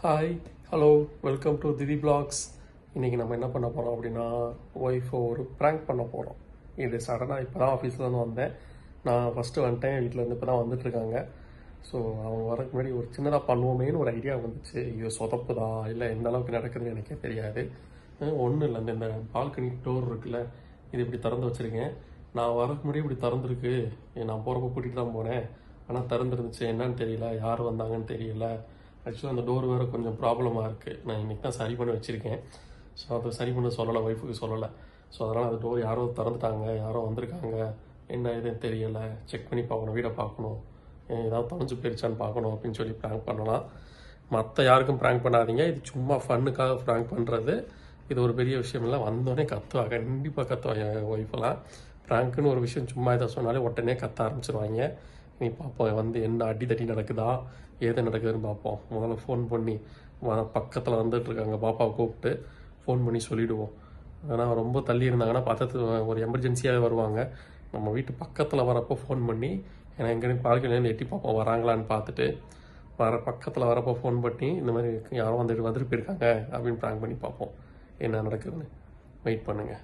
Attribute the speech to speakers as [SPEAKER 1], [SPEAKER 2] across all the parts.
[SPEAKER 1] Hi hello welcome to திதி vlogs இன்றைக்கி நம்ம என்ன பண்ண போகிறோம் அப்படின்னா ஒய்ஃபை ஒரு ப்ராங்க் பண்ண போகிறோம் இது சடனாக இப்போ தான் ஆஃபீஸ்லேருந்து வந்தேன் நான் ஃபஸ்ட்டு வந்துட்டேன் வீட்டிலேருந்து இப்போ தான் வந்துட்டுருக்காங்க ஸோ அவங்க வரக்கு முன்னாடி ஒரு சின்னதாக பண்ணுவோமேன்னு ஒரு ஐடியா வந்துச்சு இது சொதப்புதா இல்லை எந்த அளவுக்கு நடக்குதுன்னு எனக்கே தெரியாது ஒன்றும் இல்லை இந்த பால்கனி டோர் இருக்குல்ல இது இப்படி திறந்து வச்சுருக்கேன் நான் வரக்கு முன்னாடி இப்படி திறந்துருக்கு நான் போகிறப்ப கூட்டிகிட்டு தான் போனேன் ஆனால் திறந்துருந்துச்சு என்னன்னு தெரியல யார் வந்தாங்கன்னு தெரியல ஆக்சுவலாக அந்த டோர் வேறு கொஞ்சம் ப்ராப்ளமாக இருக்குது நான் இன்றைக்கி தான் சரி பண்ணி வச்சுருக்கேன் ஸோ அதை சரி பண்ண சொல்லலை ஒய்ஃபுக்கு சொல்லலை ஸோ அதனால் அந்த டோர் யாரோ திறந்துட்டாங்க யாரோ வந்திருக்காங்க என்ன இதுன்னு தெரியலை செக் பண்ணி பார்க்கணும் வீடை பார்க்கணும் ஏன் ஏதாவது தொலைஞ்சு போயிருச்சான்னு பார்க்கணும் அப்படின்னு சொல்லி ப்ராங்க் பண்ணலாம் மற்ற யாருக்கும் ப்ராங்க் பண்ணாதீங்க இது சும்மா ஃபன்னுக்காக ப்ராங்க் பண்ணுறது இது ஒரு பெரிய விஷயம் இல்லை வந்தோடனே கத்துவா கண்டிப்பாக கத்துவா என் ஒய்ஃபெல்லாம் ப்ராங்க்குன்னு ஒரு விஷயம் சும்மா இதை சொன்னாலே உடனே கத்த ஆரம்பிச்சிருவாங்க நீ பார்ப்போம் வந்து என்ன அடி தட்டி நடக்குதா ஏது நடக்குதுன்னு பார்ப்போம் முதல்ல ஃபோன் பண்ணி பக்கத்தில் வந்துட்டு இருக்காங்க பாப்பாவை கூப்பிட்டு ஃபோன் பண்ணி சொல்லிவிடுவோம் ஆனால் ரொம்ப தள்ளி இருந்தாங்கன்னா பக்கத்து ஒரு எமர்ஜென்சியாகவே வருவாங்க நம்ம வீட்டு பக்கத்தில் வரப்போ ஃபோன் பண்ணி ஏன்னா எங்கேயும் பால்கனிலேருந்து எட்டி பார்ப்போம் வராங்களான்னு பார்த்துட்டு வர பக்கத்தில் வரப்போ ஃபோன் பண்ணி இந்த மாதிரி யாரும் வந்துட்டு வந்துட்டு போயிருக்காங்க அப்படின்னு ப்ராங்க் பண்ணி பார்ப்போம் என்ன நடக்குதுன்னு வெயிட் பண்ணுங்கள்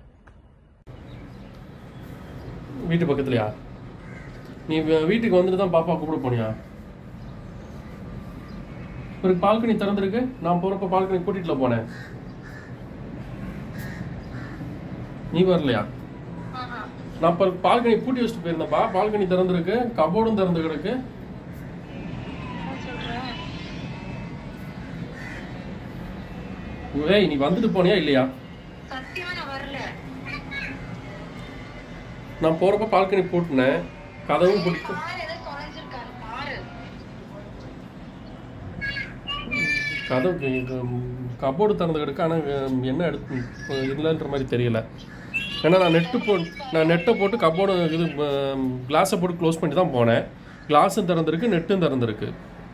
[SPEAKER 1] வீட்டு பக்கத்துலையா நீ வ- வீட்டுக்கு வந்துட்டு தான் பாப்பா கூப்பிட போனியா ஒரு பால்கனி திறந்திருக்கு நான் போறப்ப பால்கனி கூட்டிட்டுல போனேன் நீ வரலையா நான் இப்போ பால்கனி பூட்டி வச்சுட்டு போயிருந்தேன்ப்பா பால்கனி திறந்திருக்கு கபோர்டும் திறந்து கிடக்கு ஏய் நீ வந்துட்டு போனியா இல்லையா
[SPEAKER 2] சத்தியமா நான் வரல
[SPEAKER 1] நான் போறப்ப பால்கனி பூட்டினேன் கதவும் பூட்டிட்டு
[SPEAKER 2] பாரு ஏதோ தொலைஞ்சிருக்காரு பாரு
[SPEAKER 1] கதவு கபோர்டு திறந்து கிடக்கு ஆனால் என்ன எடுத்து இல்லைன்ற மாதிரி தெரியல ஏன்னா நான் நெட்டு போ நான் நெட்டை போட்டு கபோர்டு இது கிளாஸை போட்டு க்ளோஸ் பண்ணி தான் போனேன் கிளாஸும் திறந்திருக்கு நெட்டும் திறந்திருக்கு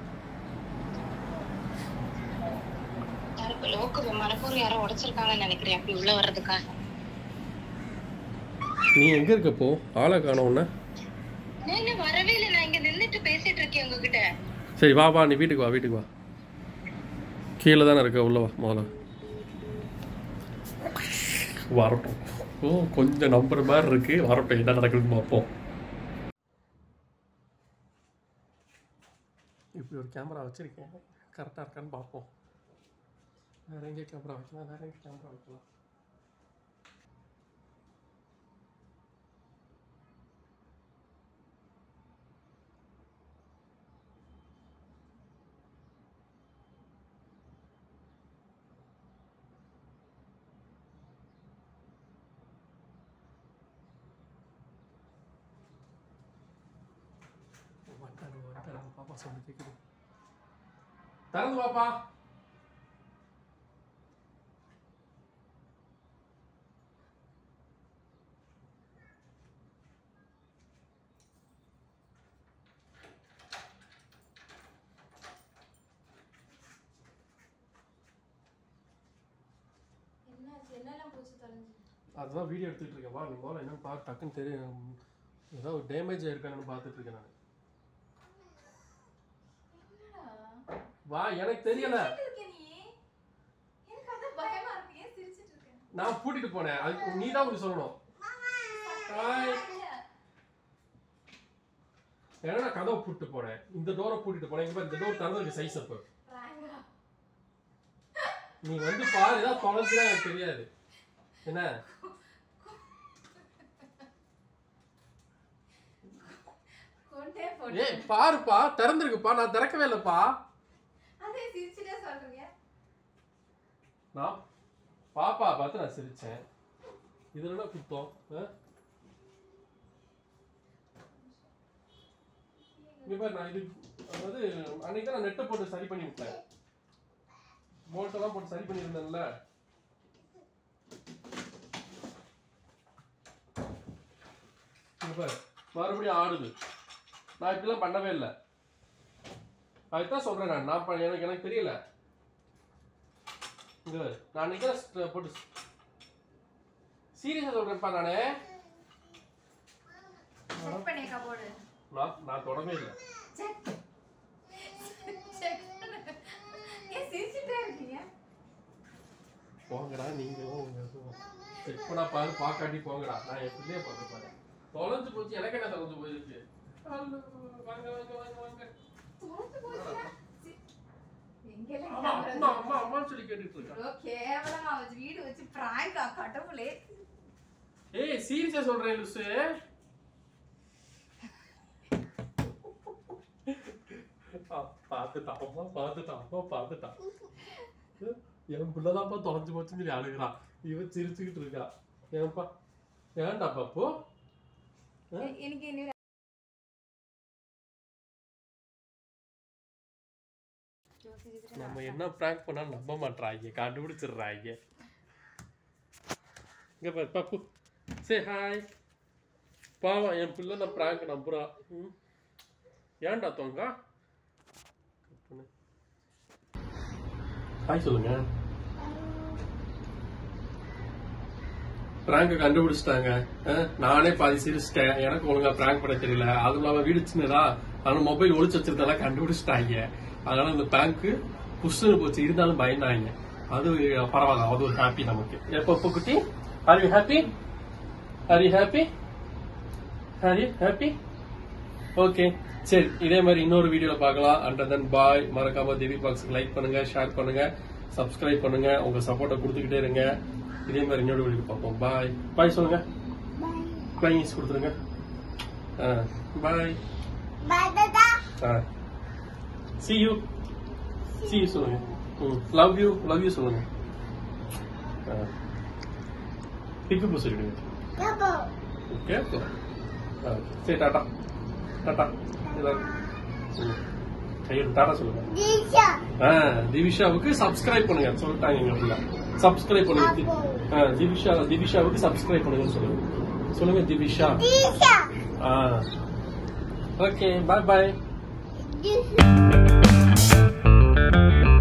[SPEAKER 2] யாருக்கு லோக்கு மனப்பூர் யாரோ உடைச்சிருக்காங்கன்னு நினைக்கிறேன் அப்படி உள்ள வர்றதுக்காக
[SPEAKER 1] நீ எங்கே இருக்கப்போ ஆளை காணோம் உன்னை
[SPEAKER 2] நான் இன்னும் வரவே இல்லை நான் இங்க நின்னுட்டு பேசிட்டு இருக்கேன் உங்ககிட்ட
[SPEAKER 1] சரி வா வா நீ வீட்டுக்கு வா வீட்டுக்கு வா கீழே தானே இருக்க உள்ள வா முதல்ல வரட்டும் ஓ கொஞ்சம் நம்புற மாதிரி இருக்கு வரட்டும் என்ன நடக்குதுன்னு பார்ப்போம் இப்படி ஒரு கேமரா வச்சிருக்கேன் கரெக்டாக இருக்கான்னு பார்ப்போம் வேற எங்கே கேமரா வைக்கலாம் வேற எங்கே கேமரா வைக்கலாம் வந்துட்டாரு வந்துட்டாரு பாப்பா சொல்லி கேட்குது திறந்து பாப்பா
[SPEAKER 3] என்னாச்சு என்னெல்லாம் போச்சு தொலைஞ்சு
[SPEAKER 1] அதுதான் வீடியோ எடுத்துட்டு இருக்கேன் வா நீ முதல்ல என்னன்னு பார்த்து டக்குன்னு தெரியும் ஏதோ டேமேஜ் ஆயிருக்கானு பார்த்துட்டு இருக்கேன் நான்
[SPEAKER 3] என்னடா
[SPEAKER 1] வா எனக்கு தெரியல
[SPEAKER 3] சிரிச்சிட்டு இருக்க நீ எனக்கு அதான் பயமா இருக்கு ஏன் சிரிச்சிட்டு இருக்க
[SPEAKER 1] நான் கூட்டிட்டு போனேன் அதுக்கு நீ தான் அப்படி சொல்லணும் ஹாய் ஏன்னா நான் கதவை பூட்டிட்டு போனேன் இந்த டோரை பூட்டிட்டு போனேன் இங்க பாரு, இந்த டோர் திறந்திருக்கு சைஸ் அப்போ
[SPEAKER 3] பிராங்கா
[SPEAKER 1] நீ வந்து பாரு ஏதாவது தொலைஞ்சுனா எனக்கு தெரியாது என்ன
[SPEAKER 3] கொண்டே போடு
[SPEAKER 1] ஏய் பாருப்பா திறந்திருக்குப்பா நான் திறக்கவே இல்லைப்பா
[SPEAKER 3] அதே சிரிச்சிட்டே சொல்றீங்க
[SPEAKER 1] நான் பாப்பா பார்த்து நான் சிரிச்சேன் இதுல என்ன குத்தம் ஆ? இங்க பாரு நான் இது அதாவது அன்னைக்கு தான் நான் நெட்டை போட்டு சரி பண்ணி விட்டேன் போல்ட்டெல்லாம் போட்டு சரி பண்ணியிருந்தேன்ல இங்க பாரு மறுபடியும் ஆடுது நான் இப்படிலாம் பண்ணவே இல்லை அதுதான் சொல்றேன் நான் நான் ப- எனக்கு எனக்கு தெரியல இங்க பாரு, நான் அன்னைக்கு தான் st- போட்டு சீரியஸா சொல்றேன்ப்பா நானே
[SPEAKER 3] செக் பண்ணிய கபோர்டு
[SPEAKER 1] நான் நான் தொடவே இல்லை
[SPEAKER 3] செக் செக் ஏன் சிரிச்சிட்டு
[SPEAKER 1] போங்கடா நீங்களும் உங்க செக் பண்ணா பாரு பாக்காட்டி போங்கடா நான் என் பிள்ளைய பார்க்க போறேன் தொலைஞ்சு போச்சு எனக்கு என்ன தொலைஞ்சு போயிருக்கு ஹலோ, வாங்க வாங்க வாங்க வாங்க
[SPEAKER 3] தோத்து போச்சுடா. சி. எங்கெல்லாம்
[SPEAKER 1] அம்மா
[SPEAKER 3] camera
[SPEAKER 1] அம்மா அம்மா அம்மான்னு சொல்லி கேட்டுட்டு இருக்கா
[SPEAKER 3] இவ்வளோ கேவலமா வச்சு வீடு வச்சு பிராங்கா கடவுளே
[SPEAKER 1] ஏய் சீரியஸா சொல்றேன் லுசு பார்த்துட்டான் அம்மா பார்த்துட்டான் அம்மா பார்த்துட்டான் என் பிள்ளைதான்ப்பா தொலைஞ்சு போச்சுன்னு சொல்லி அழுகிறான் இவன் சிரிச்சுக்கிட்டு இருக்கா ஏன்பா ஏன்டா பாப்பு
[SPEAKER 3] எ- எனக்கு என்ன
[SPEAKER 1] நம்ம என்ன பிராங்க் பண்ணாலும் நம்ப மாட்றாங்க கண்டுபிடிச்சிடுறாங்க இங்க பாரு பாப்பு சே ஹாய் பாவம் என் பிள்ளை நான் பிராங்க் நம்புறான் ம். ஏன்டா தொங்க ஹாய் சொல்லுங்க பிராங்க கண்டுபிடிச்சிட்டாங்க அஹ், நானே பாதி சிரிச்சிட்டேன் எனக்கு ஒழுங்கா பிராங்க் பண்ண தெரியல அதுவும் இல்லாம வீடு சின்னதா ஆனா மொபைல் ஒளிச்சு வச்சிருந்தெல்லாம் கண்டுபிடிச்சிட்டாங்க அதனால இந்த பேங்க் புஷ்னு போச்சு இருந்தாலும் பயந்தாங்க அது பரவாயில்ல அது ஒரு ஹாப்பி நமக்கு எப்போ எப்போ குட்டி are you happy are you happy are you happy okay சரி இதே மாதிரி இன்னொரு வீடியோல பார்க்கலாம் அண்ட் தென் பாய் மறக்காம திவி பாக்ஸுக்கு லைக் பண்ணுங்க ஷேர் பண்ணுங்க சப்ஸ்கிரைப் பண்ணுங்க உங்க சப்போர்ட்டை கொடுத்துக்கிட்டே இருங்க இதே மாதிரி இன்னொரு வீடியோ பார்ப்போம் பாய் பாய் சொல்லுங்க ப்ளைஸ் கொடுத்துருங்க bye see you see you சொல்லுங்க லவ் யூ லவ் யூ சொல்லுங்க பிக்கு பூ சொல்லிடுங்க கேட்கும் சரி டாட்டா டாட்டா எல்லாரும் ம். கையில் டாட்டா சொல்லுங்க ஆ, திவிஷாவுக்கு சப்ஸ்கிரைப் பண்ணுங்க சொல்லிட்டாங்க எங்க பிள்ளை சப்ஸ்கிரைப் பண்ணுங்க தி- ஆ, திவிஷா திவிஷாவுக்கு சப்ஸ்கிரைப் பண்ணுங்கன்னு சொல்லுங்க சொல்லுங்க திவிஷா ஆ ஓகே பாய் பாய்
[SPEAKER 4] This